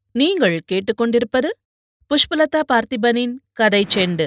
நீங்கள் கேட்டுக்கொண்டிருப்பது புஷ்பலதா பார்த்திபனின் கதை செண்டு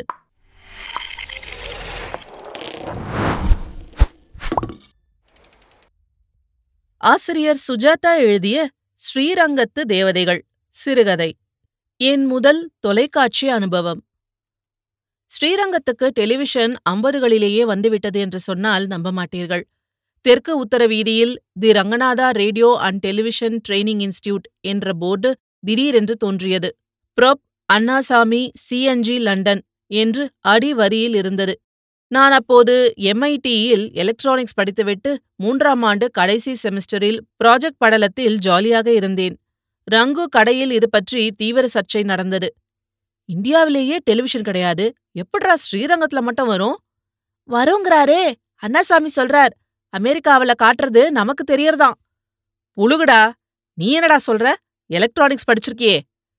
ஆசிரியர் சுஜாதா எழுதிய ஸ்ரீரங்கத்து தேவதைகள் சிறுகதை என் முதல் தொலைக்காட்சி அனுபவம் ஸ்ரீரங்கத்துக்கு டெலிவிஷன் ஐம்பதுகளிலேயே வந்துவிட்டது என்று சொன்னால் நம்ப மாட்டீர்கள் தெற்கு உத்தர வீதியில் the Ranganatha radio and television training institute என்ற போர்டு திடீரென்று தோன்றியது ப்ரொப் அண்ணாசாமி சிஎன்ஜி லண்டன் என்று அடிவரியில் இருந்தது நான் அப்போது எம்ஐடியில் எலக்ட்ரானிக்ஸ் படித்துவிட்டு மூன்றாம் ஆண்டு கடைசி செமஸ்டரில் ப்ராஜெக்ட் படலத்தில் ஜாலியாக இருந்தேன் ரங்கு கடையில் இது பற்றி தீவிர சர்ச்சை நடந்தது இந்தியாவிலேயே டெலிவிஷன் கிடையாது எப்படிரா ஸ்ரீரங்கத்துல மட்டும் வரும் வருங்கிறாரே அண்ணாசாமி சொல்றார் அமெரிக்காவுல காட்டுறது நமக்கு தெரியறதாம் புழுகுடா நீ என்னடா சொல்ற எலக்ட்ரானிக்ஸ் படிச்சிருக்கியே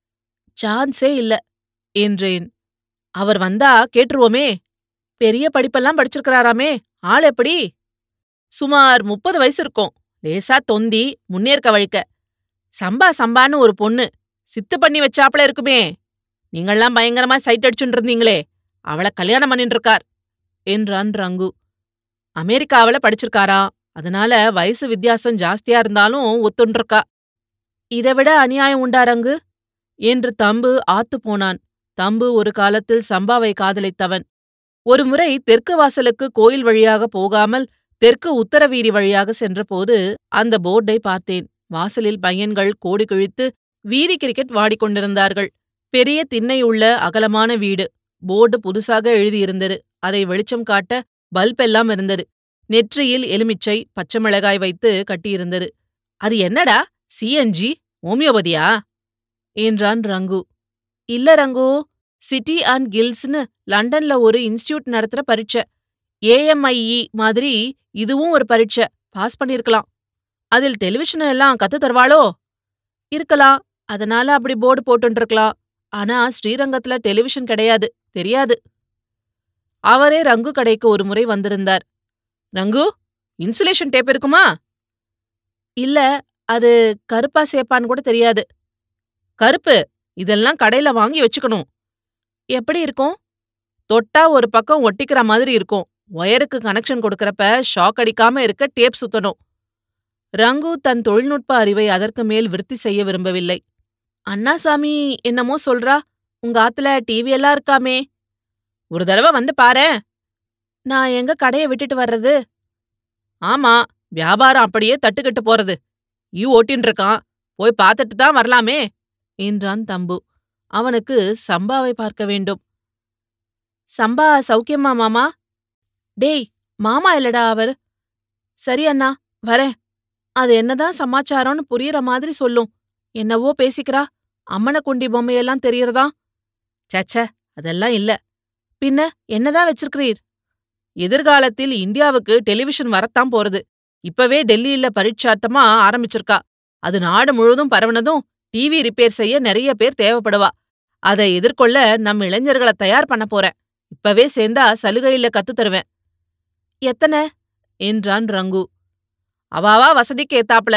சான்ஸே இல்ல என்றேன் அவர் வந்தா கேட்டுருவோமே பெரிய படிப்பெல்லாம் படிச்சிருக்கிறாராமே ஆள் எப்படி சுமார் முப்பது வயசு இருக்கும் லேசா தொந்தி முன்னேற்க வழிக்க சம்பா சம்பான்னு ஒரு பொண்ணு சித்து பண்ணி வச்சாப்புல இருக்குமே நீங்கள்லாம் பயங்கரமா சைட் அடிச்சுட்டு இருந்தீங்களே அவளை கல்யாணம் பண்ணிட்டு இருக்கார் என்றான் ரங்கு அமெரிக்காவில படிச்சிருக்காரா அதனால வயசு வித்தியாசம் ஜாஸ்தியா இருந்தாலும் ஒத்துண்டிருக்கா இதை விட அநியாயம் உண்டா ரங்கு என்று தம்பு ஆத்து போனான் தம்பு ஒரு காலத்தில் சம்பாவை காதலித்தவன் ஒருமுறை தெற்கு வாசலுக்கு கோயில் வழியாக போகாமல் தெற்கு உத்தர வீதி வழியாக சென்றபோது அந்த போர்டை பார்த்தேன் வாசலில் பையன்கள் கோடி கிழித்து வீதி கிரிக்கெட் வாடிக்கொண்டிருந்தார்கள் பெரிய திண்ணை உள்ள அகலமான வீடு போர்டு புதுசாக எழுதியிருந்தது அதை வெளிச்சம் காட்ட பல்ப் எல்லாம் இருந்தது நெற்றியில் எலுமிச்சை பச்சை மிளகாய் வைத்து கட்டியிருந்தது அது என்னடா சிஎன்ஜி ஹோமியோபதியா என்றான் ரங்கு இல்ல ரங்கு சிட்டி அண்ட் கில்ஸ்னு லண்டன்ல ஒரு இன்ஸ்டிடியூட் நடத்துற பரீட்சை ஏஎம்ஐஇ மாதிரி இதுவும் ஒரு பரீட்சை பாஸ் பண்ணிருக்கலாம் அதில் டெலிவிஷன் எல்லாம் கத்து தருவாளோ இருக்கலாம் அதனால அப்படி போர்டு போட்டுருக்கலாம் ஆனா ஸ்ரீரங்கத்துல டெலிவிஷன் கிடையாது தெரியாது அவரே ரங்கு கடைக்கு ஒரு முறை வந்திருந்தார் ரங்கு இன்சுலேஷன் டேப் இருக்குமா இல்ல அது கருப்பா சேப்பான்னு கூட தெரியாது கருப்பு இதெல்லாம் கடையில வாங்கி வச்சுக்கணும் எப்படி இருக்கும் தொட்டா ஒரு பக்கம் ஒட்டிக்கிற மாதிரி இருக்கும் ஒயருக்கு கனெக்ஷன் கொடுக்கறப்ப ஷாக் அடிக்காம இருக்க டேப் சுத்தணும் ரங்கு தன் தொழில்நுட்ப அறிவை அதற்கு மேல் விருத்தி செய்ய விரும்பவில்லை அண்ணாசாமி என்னமோ சொல்றா உங்க ஆத்துல டிவி எல்லாம் இருக்காமே ஒரு தடவை வந்து பாரேன் நான் எங்க கடைய விட்டுட்டு வர்றது ஆமா வியாபாரம் அப்படியே தட்டுக்கட்டு போறது ஈ ஓட்டின் இருக்கான் போய் பார்த்துட்டு தான் வரலாமே என்றான் தம்பு அவனுக்கு சம்பாவை பார்க்க வேண்டும் சம்பா சௌக்கியமா மாமா டேய் மாமா இல்லடா அவர் சரி அண்ணா வரேன் அது என்னதான் சமாச்சாரம்னு புரியற மாதிரி சொல்லும் என்னவோ பேசிக்கிறா அம்மன குண்டி பொம்மையெல்லாம் தெரியறதா சச்ச அதெல்லாம் இல்ல பின்ன என்னதான் வச்சிருக்கிறீர் எதிர்காலத்தில் இந்தியாவுக்கு டெலிவிஷன் வரத்தான் போறது இப்பவே டெல்லியில பரீட்சார்த்தமா ஆரம்பிச்சிருக்கா அது நாடு முழுவதும் பரவுனதும் டிவி ரிப்பேர் செய்ய நிறைய பேர் தேவைப்படுவா அதை எதிர்கொள்ள நம் இளைஞர்களை தயார் பண்ண போறேன் இப்பவே சேர்ந்தா சலுகையில கத்து தருவேன் எத்தனை என்றான் ரங்கு அவாவா வசதிக்கு ஏத்தாப்ல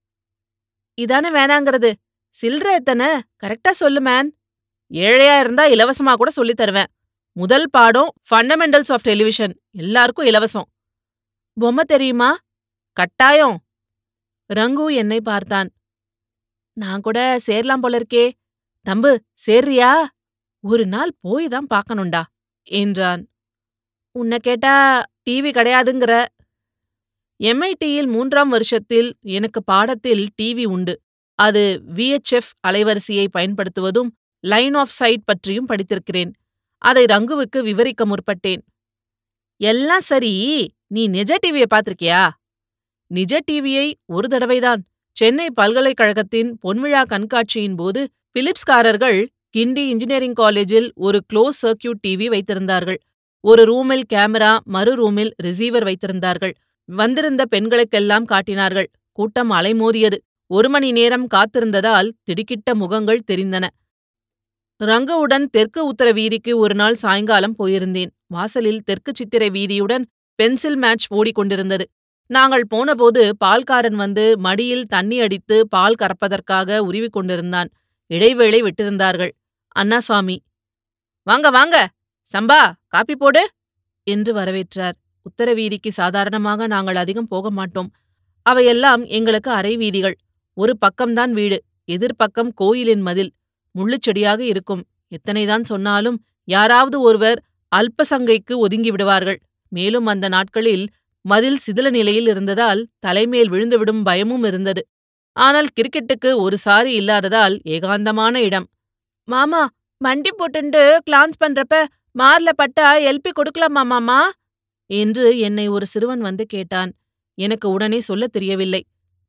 இதானே வேணாங்கிறது சில்ற எத்தனை கரெக்டா சொல்லு மேன் ஏழையா இருந்தா இலவசமா கூட சொல்லித் தருவேன் முதல் பாடம் ஃபண்டமெண்டல்ஸ் ஆஃப் டெலிவிஷன் எல்லாருக்கும் இலவசம் பொம்மை தெரியுமா கட்டாயம் ரங்கு என்னை பார்த்தான் நான் கூட சேரலாம் போல இருக்கே தம்பு சேர்றியா ஒரு நாள் போய் தான் பார்க்கணும்டா என்றான் உன்னை கேட்டா டிவி கிடையாதுங்கிற எம்ஐடியில் மூன்றாம் வருஷத்தில் எனக்கு பாடத்தில் டிவி உண்டு அது விஎச்எஃப் அலைவரிசையை பயன்படுத்துவதும் லைன் ஆஃப் சைட் பற்றியும் படித்திருக்கிறேன் அதை ரங்குவுக்கு விவரிக்க முற்பட்டேன் எல்லாம் சரி நீ நிஜ டிவியை பார்த்திருக்கியா நிஜ டிவியை ஒரு தடவைதான் சென்னை பல்கலைக்கழகத்தின் பொன்விழா கண்காட்சியின் போது பிலிப்ஸ்காரர்கள் கிண்டி இன்ஜினியரிங் காலேஜில் ஒரு க்ளோஸ் சர்க்கியூட் டிவி வைத்திருந்தார்கள் ஒரு ரூமில் கேமரா மறு ரூமில் ரிசீவர் வைத்திருந்தார்கள் வந்திருந்த பெண்களுக்கெல்லாம் காட்டினார்கள் கூட்டம் அலைமோதியது ஒரு மணி நேரம் காத்திருந்ததால் திடுக்கிட்ட முகங்கள் தெரிந்தன ரங்கவுடன் தெற்கு உத்தர வீதிக்கு ஒரு நாள் சாயங்காலம் போயிருந்தேன் வாசலில் தெற்கு சித்திரை வீதியுடன் பென்சில் மேட்ச் ஓடிக்கொண்டிருந்தது நாங்கள் போனபோது பால்காரன் வந்து மடியில் தண்ணி அடித்து பால் கறப்பதற்காக உருவிக் கொண்டிருந்தான் இடைவேளை விட்டிருந்தார்கள் அண்ணாசாமி வாங்க வாங்க சம்பா காப்பி போடு என்று வரவேற்றார் உத்தரவீதிக்கு சாதாரணமாக நாங்கள் அதிகம் போக மாட்டோம் அவையெல்லாம் எங்களுக்கு அரை வீதிகள் ஒரு பக்கம்தான் வீடு எதிர்ப்பக்கம் கோயிலின் மதில் முள்ளுச்செடியாக இருக்கும் எத்தனைதான் சொன்னாலும் யாராவது ஒருவர் அல்பசங்கைக்கு ஒதுங்கி விடுவார்கள் மேலும் அந்த நாட்களில் மதில் சிதில நிலையில் இருந்ததால் தலைமேல் விழுந்துவிடும் பயமும் இருந்தது ஆனால் கிரிக்கெட்டுக்கு ஒரு சாரி இல்லாததால் ஏகாந்தமான இடம் மாமா மண்டி போட்டுண்டு கிளான்ஸ் பண்றப்ப மார்ல பட்டா எல்பி கொடுக்கலாமா மாமா என்று என்னை ஒரு சிறுவன் வந்து கேட்டான் எனக்கு உடனே சொல்லத் தெரியவில்லை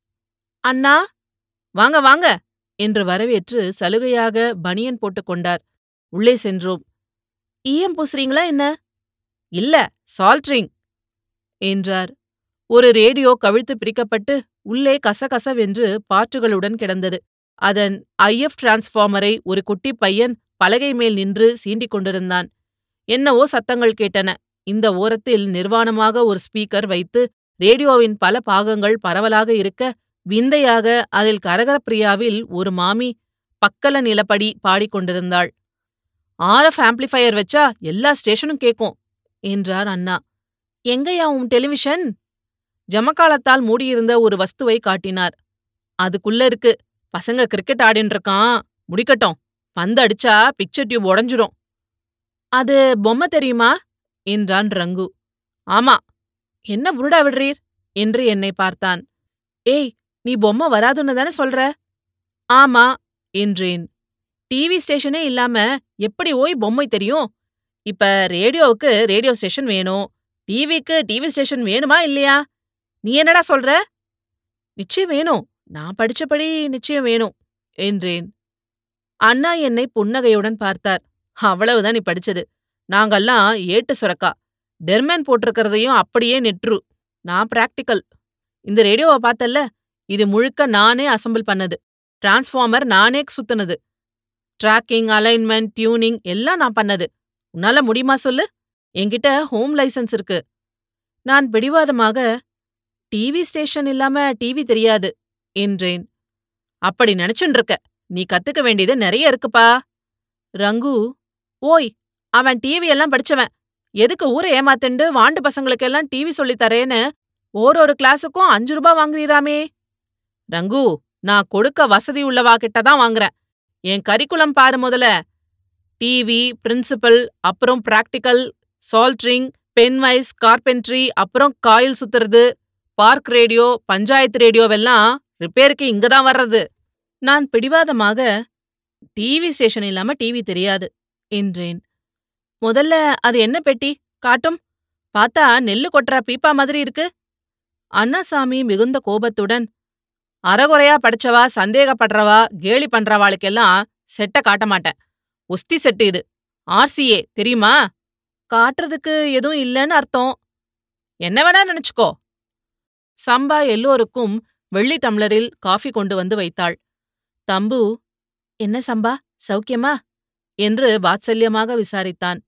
அண்ணா வாங்க வாங்க என்று வரவேற்று சலுகையாக பனியன் போட்டுக் கொண்டார் உள்ளே சென்றோம் ஈயம் பூசுறீங்களா என்ன இல்ல சால்ட்ரிங் என்றார் ஒரு ரேடியோ கவிழ்த்து பிரிக்கப்பட்டு உள்ளே கசகசவென்று பாற்றுகளுடன் கிடந்தது அதன் ஐஎஃப் டிரான்ஸ்ஃபார்மரை ஒரு குட்டிப் பையன் பலகை மேல் நின்று சீண்டிக் கொண்டிருந்தான் என்னவோ சத்தங்கள் கேட்டன இந்த ஓரத்தில் நிர்வாணமாக ஒரு ஸ்பீக்கர் வைத்து ரேடியோவின் பல பாகங்கள் பரவலாக இருக்க விந்தையாக அதில் கரகரப்பிரியாவில் ஒரு மாமி பக்கல நிலப்படி பாடிக்கொண்டிருந்தாள் ஆர்எஃப் ஆம்ப்ளிஃபையர் வச்சா எல்லா ஸ்டேஷனும் கேக்கும் என்றார் அண்ணா எங்கயா உன் டெலிவிஷன் ஜமக்காலத்தால் மூடியிருந்த ஒரு வஸ்துவை காட்டினார் அதுக்குள்ள இருக்கு பசங்க கிரிக்கெட் ஆடின்னு இருக்கான் முடிக்கட்டும் பந்து அடிச்சா பிக்சர் டியூப் உடஞ்சிரும் அது பொம்மை தெரியுமா என்றான் ரங்கு ஆமா என்ன புருடா விடுறீர் என்று என்னை பார்த்தான் ஏய் நீ பொம்மை வராதுன்னு தானே சொல்ற ஆமா என்றேன் டிவி ஸ்டேஷனே இல்லாம எப்படி ஓய் பொம்மை தெரியும் இப்ப ரேடியோவுக்கு ரேடியோ ஸ்டேஷன் வேணும் டிவிக்கு டிவி ஸ்டேஷன் வேணுமா இல்லையா நீ என்னடா சொல்ற நிச்சயம் வேணும் நான் படிச்சபடி நிச்சயம் வேணும் என்றேன் அண்ணா என்னை புன்னகையுடன் பார்த்தார் அவ்வளவுதான் நீ படிச்சது நாங்கெல்லாம் ஏட்டு சுரக்கா டெர்மேன் போட்டிருக்கிறதையும் அப்படியே நெட்ரு நான் பிராக்டிக்கல் இந்த ரேடியோவை பார்த்தல்ல இது முழுக்க நானே அசெம்பிள் பண்ணது டிரான்ஸ்ஃபார்மர் நானே சுத்துனது ட்ராக்கிங் அலைன்மெண்ட் டியூனிங் எல்லாம் நான் பண்ணது உன்னால முடியுமா சொல்லு என்கிட்ட ஹோம் லைசன்ஸ் இருக்கு நான் பிடிவாதமாக டிவி ஸ்டேஷன் இல்லாம டிவி தெரியாது என்றேன் அப்படி நினைச்சுன்னு இருக்க நீ கத்துக்க வேண்டியது நிறைய இருக்குப்பா ரங்கு ஓய் அவன் டிவி எல்லாம் படிச்சவன் எதுக்கு ஊரை ஏமாத்துண்டு வாண்டு பசங்களுக்கெல்லாம் டிவி சொல்லித் தரேன்னு ஓரொரு கிளாஸுக்கும் அஞ்சு ரூபா வாங்குறீராமே ரங்கு நான் கொடுக்க வசதி உள்ளவா கிட்ட தான் வாங்குறேன் என் கரிக்குலம் பாரு முதல்ல டிவி பிரின்சிபல் அப்புறம் பிராக்டிக்கல் சால்ட்ரிங் பென்வைஸ் கார்பென்ட்ரி அப்புறம் காயில் சுத்துறது பார்க் ரேடியோ பஞ்சாயத்து ரேடியோவெல்லாம் ரிப்பேருக்கு இங்க தான் வர்றது நான் பிடிவாதமாக டிவி ஸ்டேஷன் இல்லாம டிவி தெரியாது என்றேன் முதல்ல அது என்ன பெட்டி காட்டும் பார்த்தா நெல்லு கொட்டுற பீப்பா மாதிரி இருக்கு அண்ணாசாமி மிகுந்த கோபத்துடன் அறகுறையா படிச்சவா சந்தேகப்படுறவா கேலி பண்றவாளுக்கெல்லாம் செட்ட காட்ட மாட்டேன் உஸ்தி செட்டு இது ஆர்சிஏ தெரியுமா காட்டுறதுக்கு எதுவும் இல்லைன்னு அர்த்தம் என்ன வேணா நினைச்சுக்கோ சம்பா எல்லோருக்கும் வெள்ளி டம்ளரில் காஃபி கொண்டு வந்து வைத்தாள் தம்பு என்ன சம்பா சௌக்கியமா என்று வாத்சல்யமாக விசாரித்தான்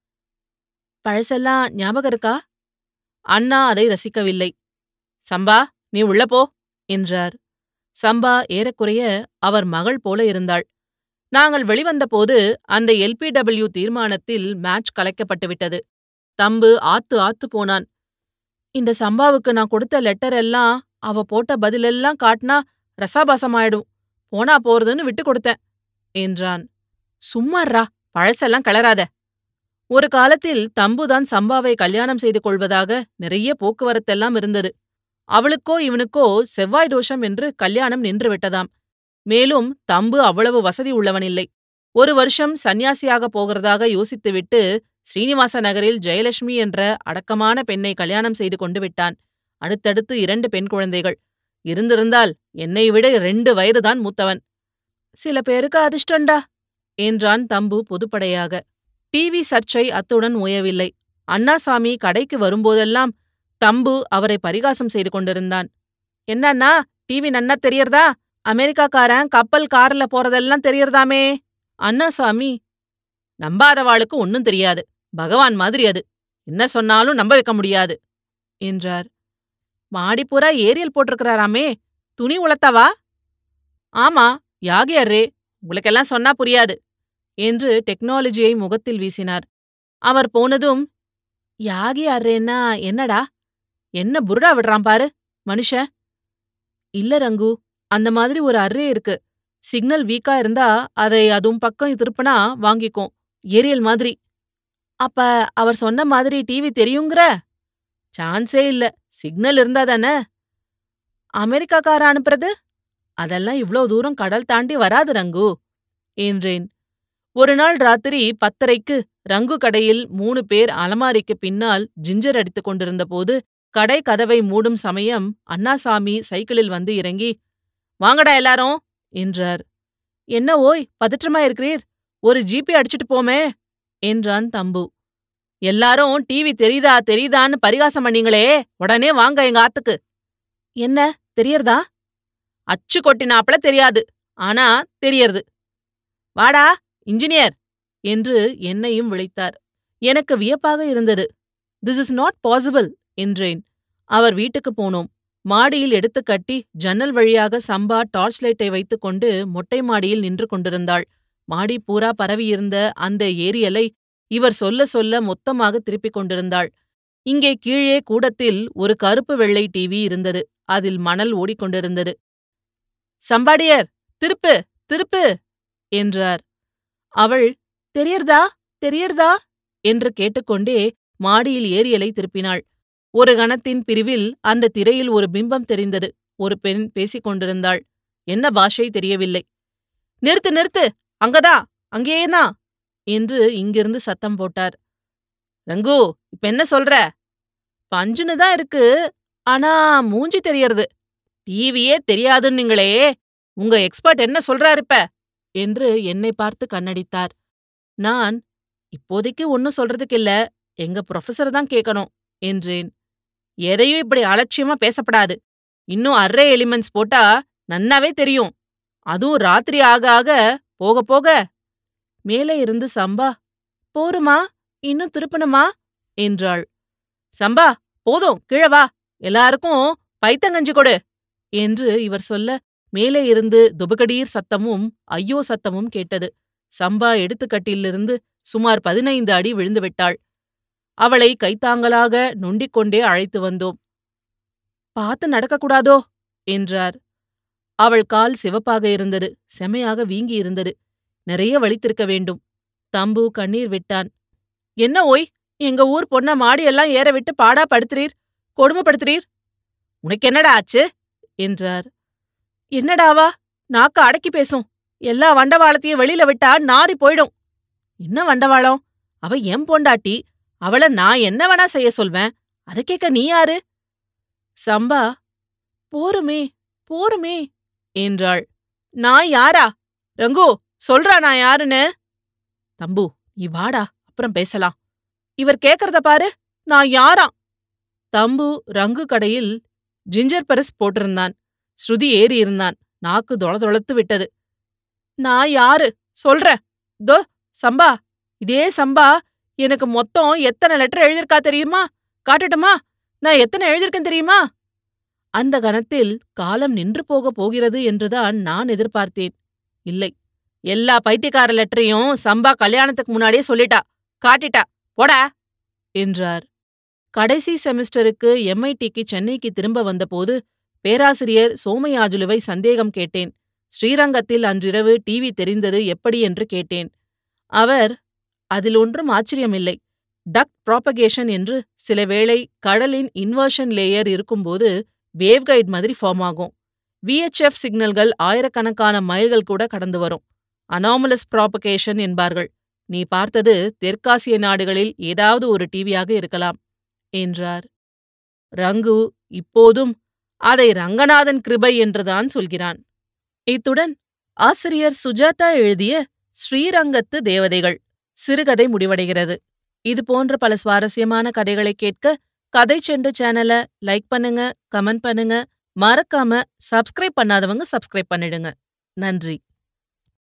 பழசெல்லாம் ஞாபகம் இருக்கா அண்ணா அதை ரசிக்கவில்லை சம்பா நீ உள்ள போ என்றார் சம்பா ஏறக்குறைய அவர் மகள் போல இருந்தாள் நாங்கள் வெளிவந்தபோது அந்த எல்பிடபிள்யூ தீர்மானத்தில் மேட்ச் கலைக்கப்பட்டுவிட்டது தம்பு ஆத்து ஆத்து போனான் இந்த சம்பாவுக்கு நான் கொடுத்த லெட்டர் எல்லாம் அவ போட்ட பதிலெல்லாம் காட்டினா ரசாபாசமாயிடும் போனா போறதுன்னு விட்டு கொடுத்தேன் என்றான் சும்மாறா பழசெல்லாம் கிளறாத ஒரு காலத்தில் தம்புதான் சம்பாவை கல்யாணம் செய்து கொள்வதாக நிறைய போக்குவரத்தெல்லாம் இருந்தது அவளுக்கோ இவனுக்கோ செவ்வாய் தோஷம் என்று கல்யாணம் நின்று விட்டதாம் மேலும் தம்பு அவ்வளவு வசதி உள்ளவனில்லை ஒரு வருஷம் சந்நியாசியாக போகிறதாக யோசித்துவிட்டு ஸ்ரீனிவாச நகரில் ஜெயலட்சுமி என்ற அடக்கமான பெண்ணை கல்யாணம் செய்து கொண்டு விட்டான் அடுத்தடுத்து இரண்டு பெண் குழந்தைகள் இருந்திருந்தால் என்னை விட ரெண்டு வயதுதான் மூத்தவன் சில பேருக்கு அதிர்ஷ்டண்டா என்றான் தம்பு பொதுப்படையாக டிவி சர்ச்சை அத்துடன் ஓயவில்லை அண்ணாசாமி கடைக்கு வரும்போதெல்லாம் தம்பு அவரை பரிகாசம் செய்து கொண்டிருந்தான் என்னன்னா டிவி நன்னா தெரியறதா அமெரிக்காக்காரன் கப்பல் கார்ல போறதெல்லாம் தெரியறதாமே அண்ணாசாமி நம்பாதவாளுக்கு ஒன்னும் தெரியாது பகவான் மாதிரி அது என்ன சொன்னாலும் நம்ப வைக்க முடியாது என்றார் மாடிப்பூரா ஏரியல் போட்டிருக்கிறாராமே துணி உளத்தவா ஆமா யாகியாரே உங்களுக்கெல்லாம் சொன்னா புரியாது என்று டெக்னாலஜியை முகத்தில் வீசினார் அவர் போனதும் யாகி அர்றேன்னா என்னடா என்ன புருடா விடுறான் பாரு மனுஷன் இல்ல ரங்கு அந்த மாதிரி ஒரு அர்ரே இருக்கு சிக்னல் வீக்கா இருந்தா அதை அதுவும் பக்கம் திருப்பினா வாங்கிக்கும் ஏரியல் மாதிரி அப்ப அவர் சொன்ன மாதிரி டிவி தெரியுங்கிற சான்ஸே இல்ல சிக்னல் இருந்தா தானே அமெரிக்காக்கார அனுப்புறது அதெல்லாம் இவ்ளோ தூரம் கடல் தாண்டி வராது ரங்கு என்றேன் ஒரு நாள் ராத்திரி பத்தரைக்கு ரங்கு கடையில் மூணு பேர் அலமாரிக்கு பின்னால் ஜிஞ்சர் அடித்துக் கொண்டிருந்த போது கடை கதவை மூடும் சமயம் அண்ணாசாமி சைக்கிளில் வந்து இறங்கி வாங்கடா எல்லாரும் என்றார் என்ன ஓய் பதற்றமா இருக்கிறீர் ஒரு ஜிபி அடிச்சிட்டு போமே என்றான் தம்பு எல்லாரும் டிவி தெரியுதா தெரியுதான்னு பரிகாசம் பண்ணீங்களே உடனே வாங்க எங்க ஆத்துக்கு என்ன தெரியறதா அச்சு கொட்டினாப்புல தெரியாது ஆனா தெரியறது வாடா இன்ஜினியர் என்று என்னையும் விழித்தார் எனக்கு வியப்பாக இருந்தது திஸ் இஸ் நாட் பாசிபிள் என்றேன் அவர் வீட்டுக்கு போனோம் மாடியில் எடுத்து கட்டி ஜன்னல் வழியாக சம்பா டார்ச் லைட்டை வைத்துக்கொண்டு மொட்டை மாடியில் நின்று கொண்டிருந்தாள் மாடி பூரா பரவியிருந்த அந்த ஏரியலை இவர் சொல்ல சொல்ல மொத்தமாக திருப்பிக் கொண்டிருந்தாள் இங்கே கீழே கூடத்தில் ஒரு கருப்பு வெள்ளை டிவி இருந்தது அதில் மணல் ஓடிக்கொண்டிருந்தது சம்பாடியர் திருப்பு திருப்பு என்றார் அவள் தெரியறதா தெரியறதா என்று கேட்டுக்கொண்டே மாடியில் ஏரியலை திருப்பினாள் ஒரு கணத்தின் பிரிவில் அந்த திரையில் ஒரு பிம்பம் தெரிந்தது ஒரு பெண் பேசிக் கொண்டிருந்தாள் என்ன பாஷை தெரியவில்லை நிறுத்து நிறுத்து அங்கதா அங்கேயேதான் என்று இங்கிருந்து சத்தம் போட்டார் ரங்கு இப்ப என்ன சொல்ற பஞ்சுன்னு தான் இருக்கு ஆனா மூஞ்சி தெரியறது டிவியே தெரியாதுன்னீங்களே உங்க எக்ஸ்பர்ட் என்ன சொல்றாரு இப்ப என்று என்னை பார்த்து கண்ணடித்தார் நான் இப்போதைக்கு ஒன்னும் சொல்றதுக்கு இல்ல எங்க ப்ரொஃபஸர் தான் கேட்கணும் என்றேன் எதையும் இப்படி அலட்சியமா பேசப்படாது இன்னும் அர்ரே எலிமெண்ட்ஸ் போட்டா நன்னாவே தெரியும் அதுவும் ராத்திரி ஆக ஆக போக போக மேலே இருந்து சம்பா போருமா இன்னும் திருப்பணுமா என்றாள் சம்பா போதும் கீழே வா எல்லாருக்கும் பைத்தங்கஞ்சி கொடு என்று இவர் சொல்ல மேலே இருந்து துபகடீர் சத்தமும் ஐயோ சத்தமும் கேட்டது சம்பா எடுத்துக்கட்டிலிருந்து சுமார் பதினைந்து அடி விழுந்து விட்டாள் அவளை கைத்தாங்கலாக நொண்டிக்கொண்டே அழைத்து வந்தோம் பார்த்து நடக்கக்கூடாதோ என்றார் அவள் கால் சிவப்பாக இருந்தது செமையாக வீங்கி இருந்தது நிறைய வலித்திருக்க வேண்டும் தம்பு கண்ணீர் விட்டான் என்ன ஓய் எங்க ஊர் பொண்ண மாடியெல்லாம் ஏற விட்டு பாடா படுத்துறீர் கொடுமைப்படுத்துறீர் உனக்கு என்னடா ஆச்சு என்றார் என்னடாவா நாக்க அடக்கி பேசும் எல்லா வண்டவாளத்தையும் வெளியில விட்டா நாரி போயிடும் என்ன வண்டவாளம் அவ எம் பொண்டாட்டி அவள நான் என்ன வேணா செய்ய சொல்வேன் அத கேட்க நீ யாரு சம்பா போருமே போருமே என்றாள் நான் யாரா ரங்கு சொல்றா நான் யாருன்னு தம்பு நீ வாடா அப்புறம் பேசலாம் இவர் கேக்கறத பாரு நான் யாராம் தம்பு ரங்கு கடையில் ஜிஞ்சர் பரிஸ் போட்டிருந்தான் ஸ்ருதி ஏறி இருந்தான் நாக்கு தொளதொளத்து விட்டது நான் யாரு சொல்றேன் தோ சம்பா இதே சம்பா எனக்கு மொத்தம் எத்தனை லெட்டர் எழுதியிருக்கா தெரியுமா காட்டட்டுமா நான் எத்தனை எழுதியிருக்கேன் தெரியுமா அந்த கணத்தில் காலம் நின்று போக போகிறது என்றுதான் நான் எதிர்பார்த்தேன் இல்லை எல்லா பைத்தியக்கார லெட்டரையும் சம்பா கல்யாணத்துக்கு முன்னாடியே சொல்லிட்டா காட்டிட்டா போடா என்றார் கடைசி செமஸ்டருக்கு எம்ஐடிக்கு சென்னைக்கு திரும்ப வந்தபோது பேராசிரியர் சோமயாஜுலுவை சந்தேகம் கேட்டேன் ஸ்ரீரங்கத்தில் அன்றிரவு டிவி தெரிந்தது எப்படி என்று கேட்டேன் அவர் அதில் ஒன்றும் ஆச்சரியமில்லை டக் ப்ராபகேஷன் என்று சில வேளை கடலின் இன்வர்ஷன் லேயர் இருக்கும்போது வேவ்கைட் மாதிரி ஃபார்ம் ஆகும் விஎச்எஃப் சிக்னல்கள் ஆயிரக்கணக்கான மைல்கள் கூட கடந்து வரும் அனாமலஸ் ப்ராபகேஷன் என்பார்கள் நீ பார்த்தது தெற்காசிய நாடுகளில் ஏதாவது ஒரு டிவியாக இருக்கலாம் என்றார் ரங்கு இப்போதும் அதை ரங்கநாதன் கிருபை என்றுதான் சொல்கிறான் இத்துடன் ஆசிரியர் சுஜாதா எழுதிய ஸ்ரீரங்கத்து தேவதைகள் சிறுகதை முடிவடைகிறது இது போன்ற பல சுவாரஸ்யமான கதைகளை கேட்க கதை செண்டு சேனல லைக் பண்ணுங்க கமெண்ட் பண்ணுங்க மறக்காம சப்ஸ்கிரைப் பண்ணாதவங்க சப்ஸ்கிரைப் பண்ணிடுங்க நன்றி